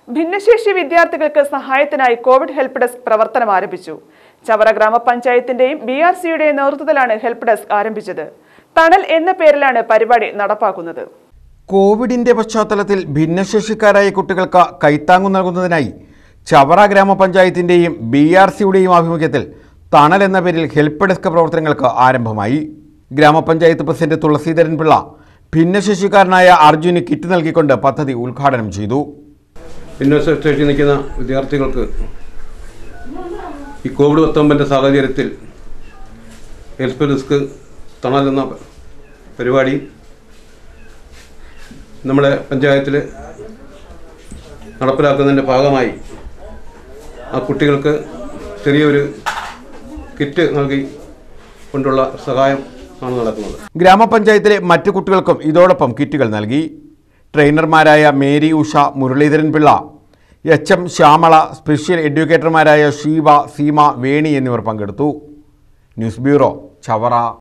ഭിന്നശേഷി വിദ്യാർത്ഥികൾക്ക് സഹായത്തിനായി കോവിഡ് ഹെൽപ്പ് ഡെസ്ക് പ്രവർത്തനം ആരംഭിച്ചു ചവറ ഗ്രാമപഞ്ചായത്തിന്റെയും ബി ആർ സിയുടെയും നേതൃത്വത്തിലാണ് ഹെൽപ്പ് ഡെസ്ക് ആരംഭിച്ചത് തണൽ എന്ന പേരിലാണ് പരിപാടി നടപ്പാക്കുന്നത് കോവിഡിന്റെ പശ്ചാത്തലത്തിൽ ഭിന്നശേഷിക്കാരായ കുട്ടികൾക്ക് കൈത്താങ്ങു നൽകുന്നതിനായി ചവറ ഗ്രാമപഞ്ചായത്തിന്റെയും ബി ആർ സിയുടെയും ആഭിമുഖ്യത്തിൽ തണൽ എന്ന പേരിൽ ഹെൽപ്പ് ഡെസ്ക് പ്രവർത്തനങ്ങൾക്ക് ആരംഭമായി ഗ്രാമപഞ്ചായത്ത് പ്രസിഡന്റ് തുളസീധരൻ പിള്ള ഭിന്നശേഷിക്കാരനായ അർജുന് കിറ്റ് നൽകിക്കൊണ്ട് പദ്ധതി ഉദ്ഘാടനം ചെയ്തു ഭിന്നശേഷി നിൽക്കുന്ന വിദ്യാർത്ഥികൾക്ക് ഈ കോവിഡ് പത്തൊമ്പതിൻ്റെ സാഹചര്യത്തിൽ ഹെൽപ്പ് ഡെസ്ക് തണൽ എന്ന പരിപാടി നമ്മുടെ പഞ്ചായത്തിൽ നടപ്പിലാക്കുന്നതിൻ്റെ ഭാഗമായി ആ കുട്ടികൾക്ക് ചെറിയൊരു കിറ്റ് നൽകി കൊണ്ടുള്ള സഹായം ആണ് നടക്കുന്നത് ഗ്രാമപഞ്ചായത്തിലെ മറ്റു കുട്ടികൾക്കും ഇതോടൊപ്പം കിറ്റുകൾ നൽകി ട്രെയിനർമാരായ Mary Usha Muraleedharan Pillai H M Shyamala special എഡ്യൂക്കേറ്റർമാരായ ഷീവ സീമ വേണി എന്നിവർ പങ്കെടുത്തു ന്യൂസ് ബ്യൂറോ ചവറ